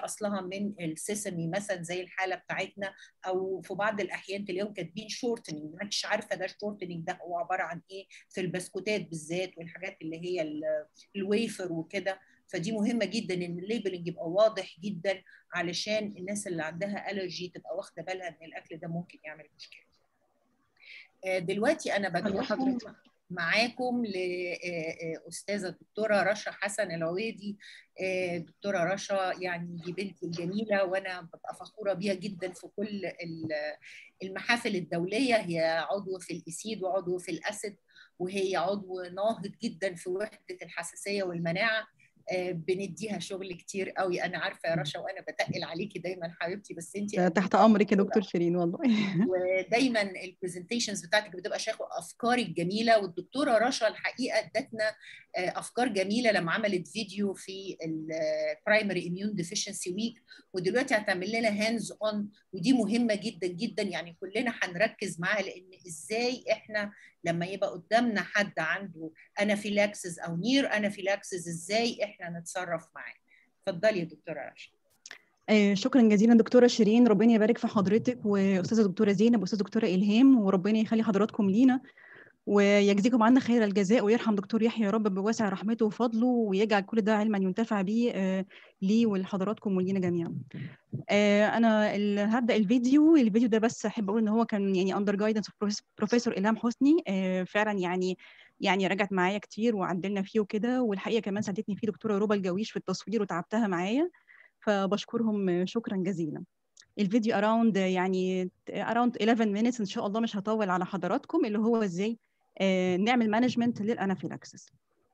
اصلها من السيسمي مثلا زي الحاله بتاعتنا او في بعض الاحيان تلاقيهم كاتبين شورتنج ما انتش عارفه ده شورتنج ده هو عباره عن ايه في البسكوتات بالذات والحاجات اللي هي الويفر وكده فدي مهمه جدا ان الليبلنج يبقى واضح جدا علشان الناس اللي عندها الرجي تبقى واخده بالها ان الاكل ده ممكن يعمل مشكله دلوقتي انا بدعو حضرتك معاكم لاستاذه الدكتوره رشا حسن العويدي دكتوره رشا يعني دي بنتي الجميله وانا ببقى فخوره بيها جدا في كل المحافل الدوليه هي عضو في الاسيد وعضو في الاسد وهي عضو ناهض جدا في وحده الحساسيه والمناعه بنديها شغل كتير قوي انا عارفه يا رشا وانا بتقل عليكي دايما حبيبتي بس انت تحت امرك يا دكتور شيرين والله ودايما البرزنتيشنز بتاعتك بتبقى شايفه افكارك جميله والدكتوره رشا الحقيقه ادتنا افكار جميله لما عملت فيديو في البرايمري اميون ديفيشنسي ويك ودلوقتي هتعمل لنا هاندز اون ودي مهمه جدا جدا يعني كلنا هنركز معاها لان ازاي احنا لما يبقى قدامنا حد عنده انافيلاكسس او نير انافيلاكسس ازاي احنا نتصرف معاه اتفضلي يا دكتوره رشا آه شكرا جزيلا دكتوره شيرين ربنا يبارك في حضرتك واستاذه دكتوره زينب واستاذه دكتوره الهام وربنا يخلي حضراتكم لينا ويجزيكم عنا خير الجزاء ويرحم دكتور يحيى يا رب بواسع رحمته وفضله ويجعل كل ده علما ينتفع به آه لي ولحضراتكم ولينا جميعا. آه انا هبدا الفيديو الفيديو ده بس احب اقول ان هو كان يعني اندر جايدنس بروفيسور الهام حسني آه فعلا يعني يعني رجعت معايا كتير وعدلنا فيه وكده والحقيقه كمان ساعدتني فيه دكتوره روبا الجويش في التصوير وتعبتها معايا فبشكرهم شكرا جزيلا. الفيديو اراوند يعني اراوند 11 minutes ان شاء الله مش هطول على حضراتكم اللي هو ازاي آه نعمل مانجمنت للانافيلاكسس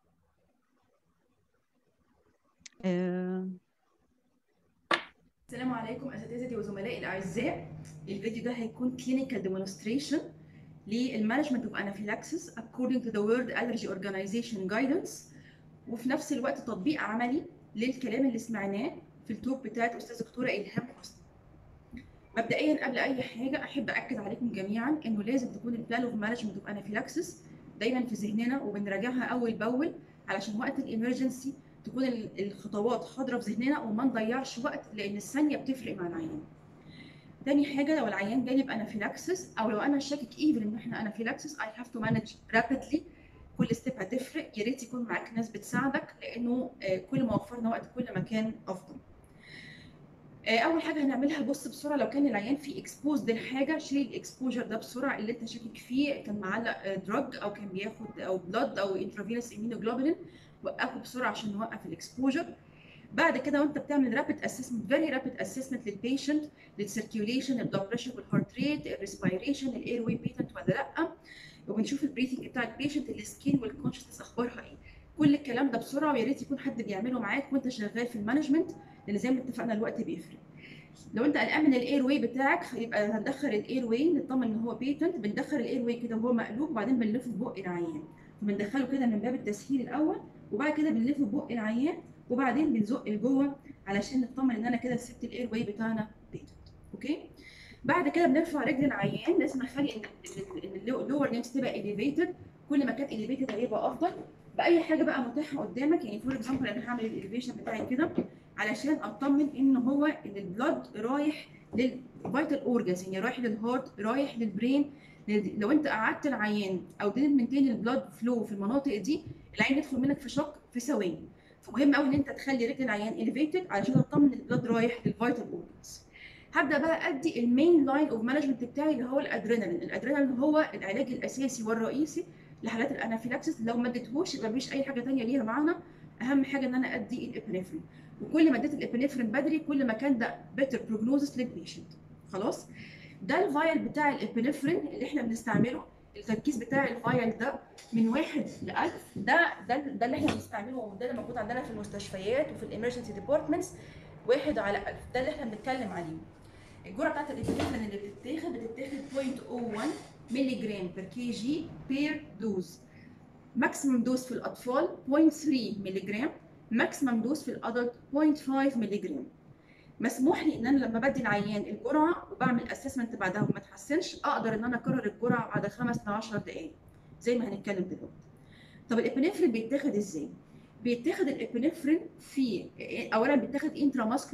آه السلام عليكم اساتذتي وزملائي الاعزاء الفيديو ده هيكون كلينيكال ديمونستريشن للمانجمنت اوف انافيلاكسس according to the World Allergy Organization guidance وفي نفس الوقت تطبيق عملي للكلام اللي سمعناه في التوب بتاعت استاذه دكتوره الهام حسني مبدئيا قبل اي حاجه احب اكد عليكم جميعا انه لازم تكون البلان اوف مانجمنت اوف انافيلاكسس دايما في ذهننا وبنراجعها اول باول علشان وقت الامرجنسي تكون الخطوات حاضره في ذهننا وما نضيعش وقت لان الثانيه بتفرق مع العيان. تاني حاجه لو العيان جانب انافيلاكسس او لو انا شاكك ايفن ان احنا انافيلاكسس اي هاف تو مانج رابيدلي كل ستيب هتفرق يا ريت يكون معاك ناس بتساعدك لانه كل ما وفرنا وقت كل ما كان افضل. اول حاجه هنعملها بص بسرعه لو كان العيان فيه اكسبوز للحاجه شيل الاكسبوجر ده بسرعه اللي انت شاكك فيه كان معلق دراج او كان بياخد او بلاد او انترافينوس امينوجلوبولين وقفه بسرعه عشان نوقف الاكسبوجر بعد كده وانت بتعمل رابيد اسسمنت فيري رابيد اسسمنت للبيشنت للسيركيوليشن البلاد بريشر والهارت ريت الريسبيريشن الاير واي بيتنت ولا لا وبنشوف البريثنج بتاع البيشنت السكين والكونشسنس اخبارها ايه كل الكلام ده بسرعه ويا ريت يكون حد بيعمله معاك وانت شغال في المانجمنت لان زي ما اتفقنا الوقت بيفرق لو انت قلقان من الاير واي بتاعك يبقى هندخل الاير واي نطمن ان هو بيتنت بندخل الاير واي كده وهو مقلوب وبعدين بنلفه في بق العيان فبندخله كده من باب التسهيل الاول وبعد كده بنلفه في بق العيان وبعدين بنزق لجوه علشان نطمن ان انا كده سبت الاير واي بتاعنا بيتنت اوكي بعد كده بنرفع رجل العيان لازم نخلي ان ان اللور ليمس تبقى اليفيتد كل ما كانت اليفيتد هيبقى افضل باي حاجه بقى متاحه قدامك يعني فور اكزامبل انا هعمل الاليفيشن بتاعي كده علشان اطمن ان هو ان البلاد رايح للفيتال اورجانز يعني رايح للهارت رايح للبرين لو انت قعدت العيان او دينت مينتين البلاد فلو في المناطق دي العين يدخل منك في شوك في ثواني فمهم قوي ان انت تخلي رجل العيان اليفيتد علشان اطمن البلاد رايح للفيتال اورجانز هبدا بقى ادي المين لاين اوف مانجمنت بتاعي اللي هو الادرينالين الادرينالين هو العلاج الاساسي والرئيسي لحالات الانافيلاكسس لو ما اديتهوش يبقى مفيش اي حاجه ثانيه ليها معنى اهم حاجه ان انا ادي الابنفرين وكل ما اديت الابنفرين بدري كل ما كان ده بيتر بروجنوزس للبيشنت خلاص ده الفايل بتاع الابنفرين اللي احنا بنستعمله التركيز بتاع الفايل ده من واحد ل 1000 ده ده ده اللي احنا بنستعمله وده اللي موجود عندنا في المستشفيات وفي الامرجنسي ديبارتمنتس واحد على 1000 ده اللي احنا بنتكلم عليه الجرعه بتاعت الابنفرين اللي بتتاخد بتتاخد 0.01 مللي جرام بير كي جي بير دوز ماكسيمم دوز في الاطفال 0.3 مللي جرام ماكسيمم دوز في الادلت 0.5 مللي جرام مسموح لي ان انا لما بدي العيان الجرعه وبعمل اسسمنت بعدها وما تحسنش اقدر ان انا اكرر الجرعه بعد 5 ل 10 دقائق زي ما هنتكلم دلوقتي طب الابنفرين بيتاخد ازاي بيتاخد الابنفرين في اولا بيتاخد انترا ماسكولار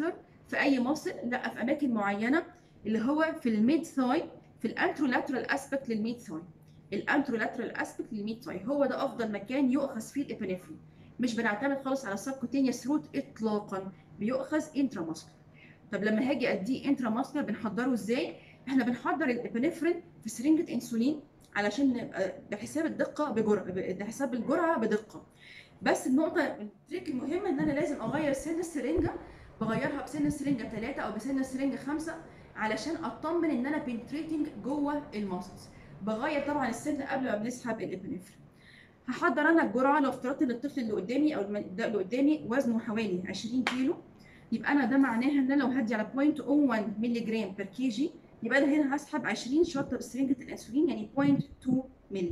في اي مصل لا في اماكن معينه اللي هو في الميد ثاي في الانترولاترال اسبكت للميد ثاي الانترولاترال اسبكت للميد ثاي هو ده افضل مكان يؤخذ فيه الابنفرين مش بنعتمد خالص على السبكوتينيوس روت اطلاقا بيؤخذ انترا طب لما هاجي اديه انترا بنحضره ازاي احنا بنحضر الابنفرين في سرنجه انسولين علشان نبقى بحساب الدقه بجرعه بحساب الجرعه بدقه بس النقطه التريك المهم ان انا لازم اغير سن السرنجه بغيرها بسن السرنجه 3 او بسن السرنجه 5 علشان اطمن ان انا بنتريتنج جوه الماسلز بغير طبعا السن قبل ما بنسحب الابنفرين هحضر انا الجرعه لو افترضت ان الطفل اللي قدامي او اللي قدامي وزنه حوالي 20 كيلو يبقى انا ده معناها ان انا لو هدي على 0.01 مللي جرام بير كي جي يبقى انا هنا هسحب 20 شطه بسرنجه الانسولين يعني 0.2 مللي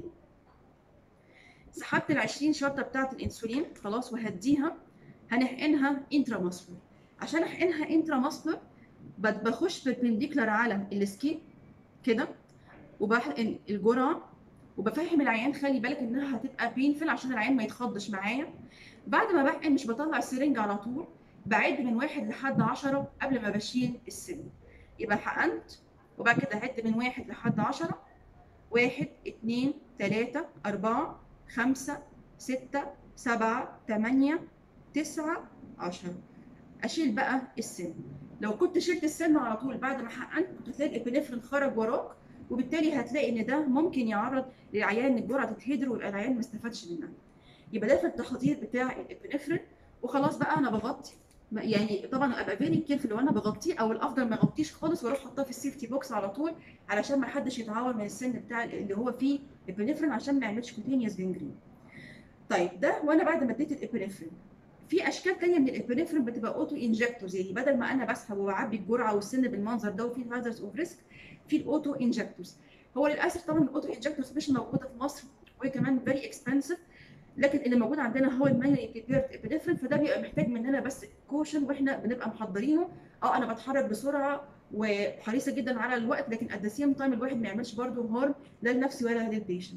سحبت ال 20 شطه بتاعه الانسولين خلاص وهديها هنحقنها انترا ماسكولار عشان احقنها انترا ماسكولار بخش بالبنديكولار على السكين كده وبحقن الجرعه وبفهم العيان خلي بالك انها هتبقى بينفل عشان العيان ما يتخضش معايا بعد ما بحقن مش بطلع السرنج على طول بعد من واحد لحد 10 قبل ما بشيل السن يبقى حقنت وبعد كده اعد من واحد لحد 10 واحد اتنين تلاتة أربعة خمسة ستة سبعة تمانية تسعة عشرة أشيل بقى السن لو كنت شلت السن على طول بعد ما حقنت كنت هتلاقي الابنفرين خرج وراك وبالتالي هتلاقي ان ده ممكن يعرض للعيان ان الجرعه تتهدر ويبقى العيان ما استفادش منها يبقى ده في التحضير بتاع الابنفرين وخلاص بقى انا بغطي يعني طبعا ابقى فيري كيرفل لو انا بغطيه او الافضل ما اغطيش خالص واروح احطها في السيفتي بوكس على طول علشان ما حدش يتعور من السن بتاع اللي هو فيه ابنفرين عشان ما يعملش كوتينيوس جنجرين طيب ده وانا بعد ما اديت الابنفرين في اشكال ثانيه من الابنفرين بتبقى اوتو انجكتورز يعني بدل ما انا بسحب وبعبي الجرعه والسن بالمنظر ده وفي هازارds اوف ريسك في الاوتو انجكتورز هو للاسف طبعا الاوتو انجكتورز مش موجوده في مصر وكمان فيري اكسبنسيف لكن اللي موجود عندنا هو المانيالي بريبيرد ابنفرين فده بيبقى محتاج مننا بس كوشن واحنا بنبقى محضرينه اه انا بتحرك بسرعه وحريصه جدا على الوقت لكن ات ذا سيم تايم الواحد ما يعملش برضه هارم لا لنفسي ولا للبيشنت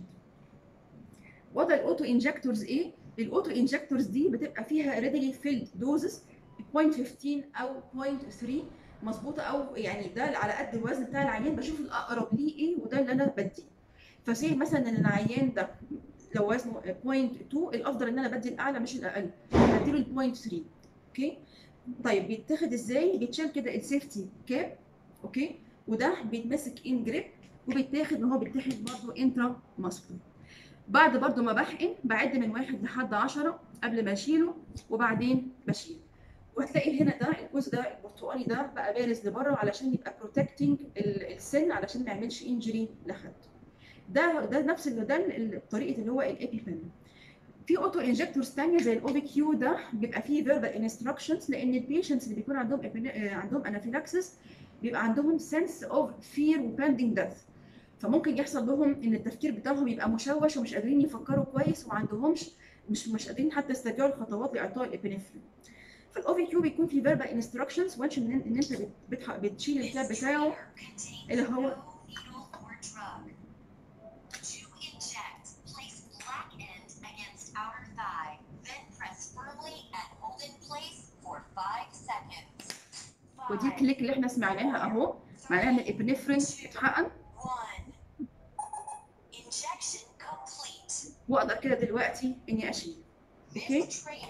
وضع الاوتو انجكتورز ايه الاوتو انجكتورز دي بتبقى فيها ريدلي فيلد دوزز 0.15 او 0.3 مظبوطه او يعني ده على قد الوزن بتاع العيان بشوف الاقرب ليه ايه وده اللي انا بديه فسي مثلا ان العيان ده لو وزنه 0.2 الافضل ان انا بدي الاعلى مش الاقل بديله ال 0.3 اوكي طيب بيتاخد ازاي بيتشال كده السيفتي كاب اوكي وده بيتمسك ان جريب وبيتاخد ان هو بيتاخد برضه انترا ماسكولار بعد برضه ما بحقن بعد من واحد لحد 10 قبل ما اشيله وبعدين بشيل وهتلاقي هنا ده الجزء ده البرتقالي ده بقى بارز لبره علشان يبقى بروتكتنج السن علشان ما يعملش انجري لحد ده ده نفس اللي ده طريقه اللي هو الايبي بن في اوتو انجكتورز ثانيه زي الاو بي كيو ده بيبقى فيه فيربال انستراكشنز لان البيشنتس اللي بيكون عندهم عندهم انافيلاكسس بيبقى عندهم سنس اوف فير وباندنج ديث فممكن يحصل لهم ان التفكير بتاعهم يبقى مشوش ومش قادرين يفكروا كويس وما عندهمش مش مش قادرين حتى يسترجعوا الخطوات لاعطاء الابنفرين فالاو في كيو بيكون في فيربال انستراكشنز وانش ان انت بتشيل الكاب بتاعه اللي هو ودي الكليك اللي احنا سمعناها اهو معناها ان الابنفرين اتحقن واقدر كده دلوقتي اني اشيل اوكي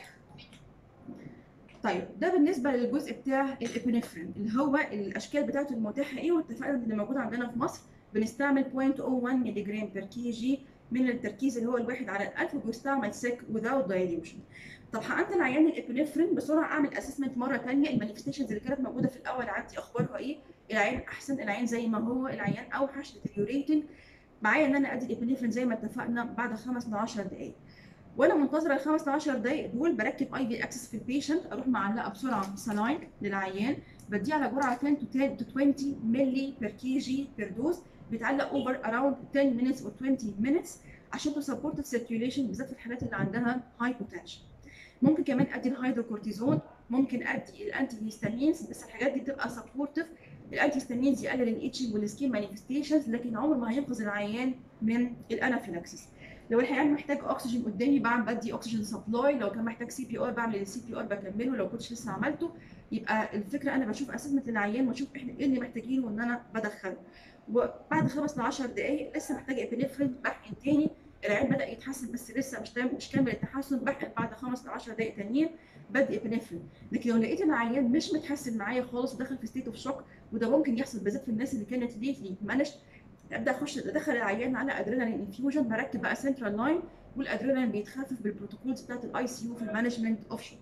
طيب ده بالنسبه للجزء بتاع الابنفرين اللي هو الاشكال بتاعته المتاحه ايه واتفقنا ان اللي موجود عندنا في مصر بنستعمل 0.01 مللي جرام بير كي جي من التركيز اللي هو الواحد على الألف وبيستعمل سيك without dilution طب حقنت العيان الابنفرين بسرعه اعمل اسسمنت مره ثانيه المانيفستيشنز اللي كانت موجوده في الاول عندي اخبارها ايه العيان احسن العيان زي ما هو العيان اوحش deteriorating معايا ان انا ادي الابنفرين زي ما اتفقنا بعد 5 ل 10 دقائق وانا منتظره ال 5 ل 10 دقائق دول بركب اي في اكسس في البيشنت اروح معلقه بسرعه سلاين للعيان بديه على جرعه 10 to 20 مللي بير كي جي بير دوز بيتعلق اوفر اراوند 10 minutes or 20 minutes عشان تو سبورت السيركيوليشن بالذات في الحالات اللي عندها هاي بوتنشال ممكن كمان ادي الهيدروكورتيزون ممكن ادي الانتي هيستامينز بس الحاجات دي بتبقى سبورتيف الانتي هيستامينز يقلل الايتشنج والسكين مانيفستيشنز لكن عمر ما هينقذ العيان من الانافيلاكسس لو العيان محتاج اكسجين قدامي بعمل بدي اكسجين سبلاي لو كان محتاج سي بي ار بعمل السي بي ار بكمله لو كنتش لسه عملته يبقى الفكره انا بشوف اسسمنت العيان واشوف احنا ايه اللي محتاجينه ان انا بدخله وبعد خمس ل 10 دقائق لسه محتاج ابنفرين بحقن تاني العيان بدا يتحسن بس لسه مش تام مش كامل التحسن بحقن بعد خمس ل 10 دقائق تانيين بدي ابنفرين لكن لو لقيت ان العيان مش متحسن معايا خالص ودخل في ستيت اوف شوك وده ممكن يحصل بالذات في الناس اللي كانت ليتلي مانج ابدا اخش ادخل العيان على ادرينالين انفيوجن بركب بقى سنترال لاين والادرينالين بيتخفف بالبروتوكولز بتاعت الاي سي يو في المانجمنت اوف شوك.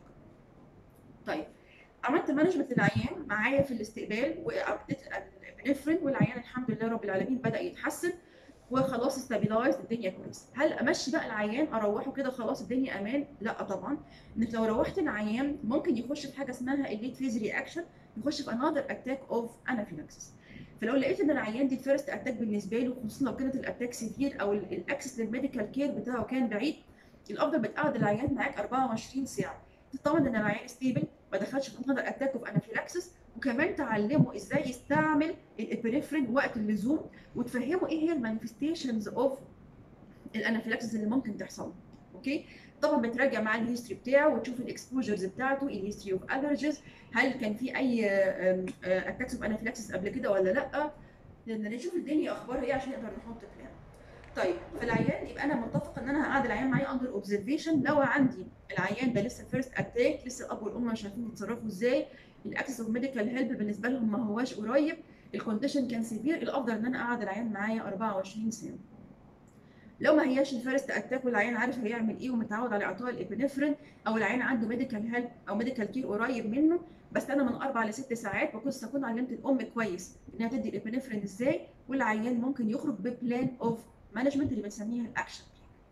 طيب عملت مانجمنت للعيان معايا في الاستقبال وابديت الابنفرين والعيان الحمد لله رب العالمين بدا يتحسن وخلاص استابيلايز الدنيا كويس هل امشي بقى العيان اروحه كده خلاص الدنيا امان لا طبعا انك لو روحت العيان ممكن يخش في حاجه اسمها الليت فيز رياكشن يخش في انذر اتاك اوف انافيلاكسس فلو لقيت ان العيان دي الفيرست اتاك بالنسبه له خصوصا لو كانت الاتاك سيفير او الاكسس للميديكال كير بتاعه كان بعيد الافضل بتقعد العيان معاك 24 ساعه تطمن ان العيان ستيبل ما دخلش في انذر اتاك اوف انافيلاكسس وكمان تعلمه ازاي يستعمل الابريفرين وقت اللزوم وتفهمه ايه هي المانيفستيشنز اوف الانافيلاكسس اللي ممكن تحصل اوكي طبعا بتراجع مع الهيستوري بتاعه وتشوف الاكسبوجرز بتاعته الهيستوري اوف الرجيز هل كان في اي اتاكس اوف انافيلاكسس قبل كده ولا لا لان نشوف الدنيا اخبارها ايه عشان نقدر نحط بلان طيب في العيان يبقى انا متفق ان انا هقعد العيان معايا اندر اوبزرفيشن لو عندي العيان ده لسه فيرست اتاك لسه الاب والام مش عارفين يتصرفوا ازاي الاكسس اوف ميديكال هيلب بالنسبه لهم ما هواش قريب الكونديشن كان سيفير الافضل ان انا اقعد العيان معايا 24 ساعه لو ما هياش الفيرست اتاك والعيان عارف هيعمل ايه ومتعود على اعطاء الابنفرين او العيان عنده ميديكال هيلب او ميديكال كير قريب منه بس انا من اربع لست ساعات بكون اكون علمت الام كويس انها تدي الابنفرين ازاي والعيان ممكن يخرج ببلان اوف مانجمنت اللي بنسميها الاكشن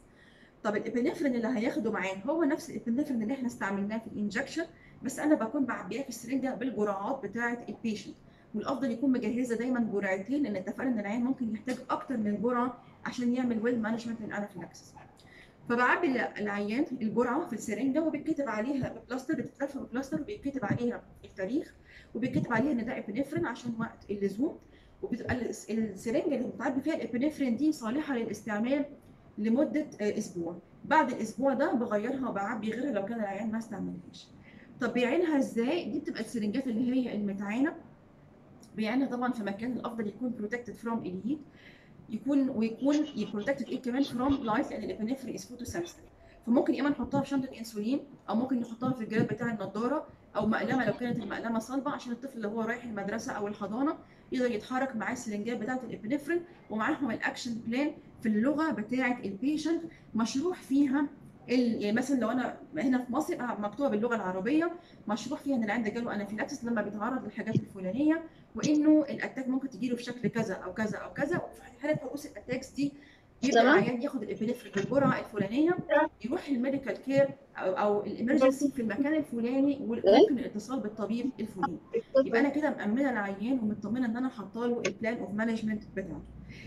طب الابنفرين اللي هياخده معاه هو نفس الابنفرين اللي احنا استعملناه في الانجكشن بس انا بكون بعبيها في السرنجه بالجرعات بتاعه البيشنت والافضل يكون مجهزه دايما جرعتين لان اتفقنا ان العيان ممكن يحتاج اكتر من جرعه عشان يعمل ويل مانجمنت للانافيلاكسس فبعبي العيان الجرعه في السرنجه وبيتكتب عليها ببلاستر بتتلف ببلاستر وبيتكتب عليها التاريخ وبيتكتب عليها ان ده ابنفرين عشان وقت اللزوم وبتبقى السرنجه اللي بتعبي فيها الابنفرين دي صالحه للاستعمال لمده اسبوع بعد الاسبوع ده بغيرها وبعبي غيرها لو كان العيان ما استعملهاش طب بيعينها ازاي دي بتبقى السرنجات اللي هي المتعانه بيعينها طبعا في مكان الافضل يكون بروتكتد فروم الهيت يكون ويكون بروتكتد ايه كمان فروم لايت لان الابنفرين از فوتو سنسيتيف فممكن يا اما نحطها في شنطه انسولين او ممكن نحطها في الجراب بتاع النضاره او مقلمه لو كانت المقلمه صلبه عشان الطفل اللي هو رايح المدرسه او الحضانه يقدر يتحرك معاه السرنجات بتاعه الابنفرين ومعاهم الاكشن بلان في اللغه بتاعه البيشنت مشروح فيها يعني مثلا لو انا هنا في مصر مكتوبه باللغه العربيه مشروح فيها ان العيان ده جاله انافيلاكسس لما بيتعرض للحاجات الفلانيه وانه الاتاك ممكن تجيله في شكل كذا او كذا او كذا وفي حاله حدوث الاتاكس دي يبدا العيان ياخد الابنفرين بالجرعه الفلانيه يروح الميديكال كير او, أو الامرجنسي في المكان الفلاني وممكن الاتصال بالطبيب الفلاني يبقى انا كده مامنه العيان ومطمنه ان انا حاطه له البلان اوف مانجمنت بتاعته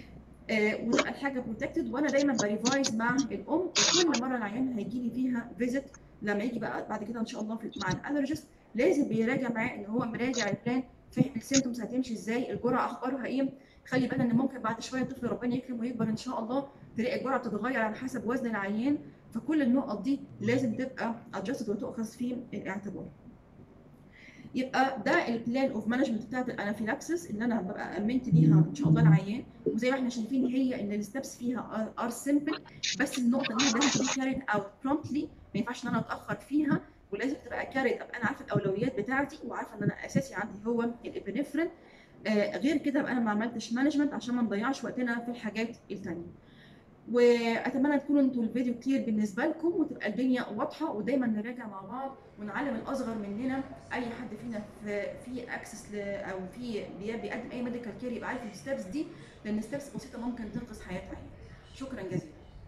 آه وتبقى الحاجه بروتكتد وانا دايما بريفايز مع الام وكل مره العيان هيجي لي فيها فيزيت لما يجي بقى بعد كده ان شاء الله مع الالرجست لازم بيراجع معاه ان هو مراجع البلان فاهم السيمتومز هتمشي ازاي الجرعه اخبارها ايه خلي بالنا ان ممكن بعد شويه الطفل ربنا يكرم ويكبر ان شاء الله تلاقي الجرعه بتتغير على حسب وزن العيان فكل النقط دي لازم تبقى ادجستد وتؤخذ في الاعتبار يبقى ده البلان اوف مانجمنت بتاعت الانافيلاكسس اللي انا ببقى امنت بيها ان شاء الله العيان وزي ما احنا شايفين هي ان الستبس فيها ار سمبل بس النقطه دي لازم تبقى كاريد اوت برومبتلي ما ينفعش ان انا اتاخر فيها ولازم تبقى كاريد ابقى انا عارفه الاولويات بتاعتي وعارفه ان انا اساسي عندي هو الابنفرين آه غير كده ابقى انا ما عملتش مانجمنت عشان ما نضيعش وقتنا في الحاجات الثانيه واتمنى تكونوا انتوا الفيديو كتير بالنسبه لكم وتبقى الدنيا واضحه ودايما نراجع مع بعض ونعلم الاصغر مننا اي حد فينا في في اكسس او في بيقدم اي ميديكال كير يبقى عارف الستبس دي لان ستبس بسيطه ممكن تنقذ حياه عيان شكرا جزيلا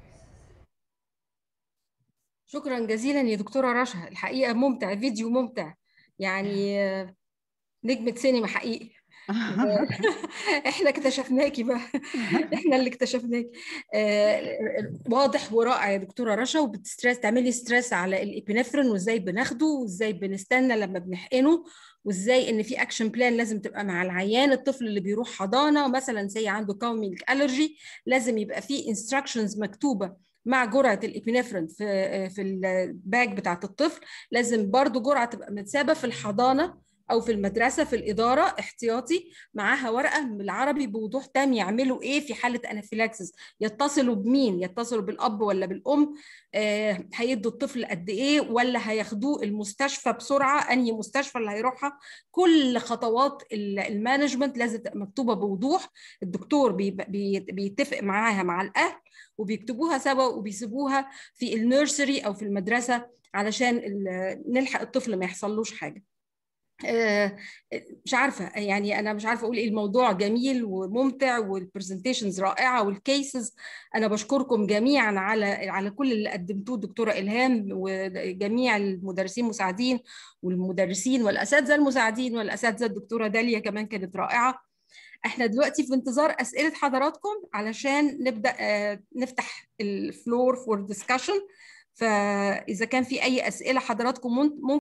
شكرا جزيلا يا دكتوره رشا الحقيقه ممتع فيديو ممتع يعني نجمه سينما حقيقي احنا اكتشفناكي بقى احنا اللي اكتشفناكي آه واضح ورائع يا دكتوره رشا وبتستريس تعملي ستريس على الابنفرين وازاي بناخده وازاي بنستنى لما بنحقنه وازاي ان في اكشن بلان لازم تبقى مع العيان الطفل اللي بيروح حضانه مثلا زي عنده كاومينج الرجي لازم يبقى في انستراكشنز مكتوبه مع جرعه الابنفرين في في الباج بتاعه الطفل لازم برضو جرعه تبقى متسابه في الحضانه او في المدرسه في الاداره احتياطي معاها ورقه بالعربي بوضوح تام يعملوا ايه في حاله انافيلاكسس يتصلوا بمين يتصلوا بالاب ولا بالام آه هيدوا الطفل قد ايه ولا هياخدوه المستشفى بسرعه انهي مستشفى اللي هيروحها كل خطوات المانجمنت لازم تبقى مكتوبه بوضوح الدكتور بي بي بيتفق معاها مع الاهل وبيكتبوها سوا وبيسيبوها في النيرسري او في المدرسه علشان نلحق الطفل ما يحصلوش حاجه مش عارفه يعني انا مش عارفه اقول ايه الموضوع جميل وممتع والبرزنتيشنز رائعه والكيسز انا بشكركم جميعا على على كل اللي قدمتوه الدكتوره الهام وجميع المدرسين المساعدين والمدرسين والاساتذه المساعدين والاساتذه الدكتوره داليا كمان كانت رائعه احنا دلوقتي في انتظار اسئله حضراتكم علشان نبدا نفتح الفلور فور ديسكشن فاذا كان في اي اسئله حضراتكم ممكن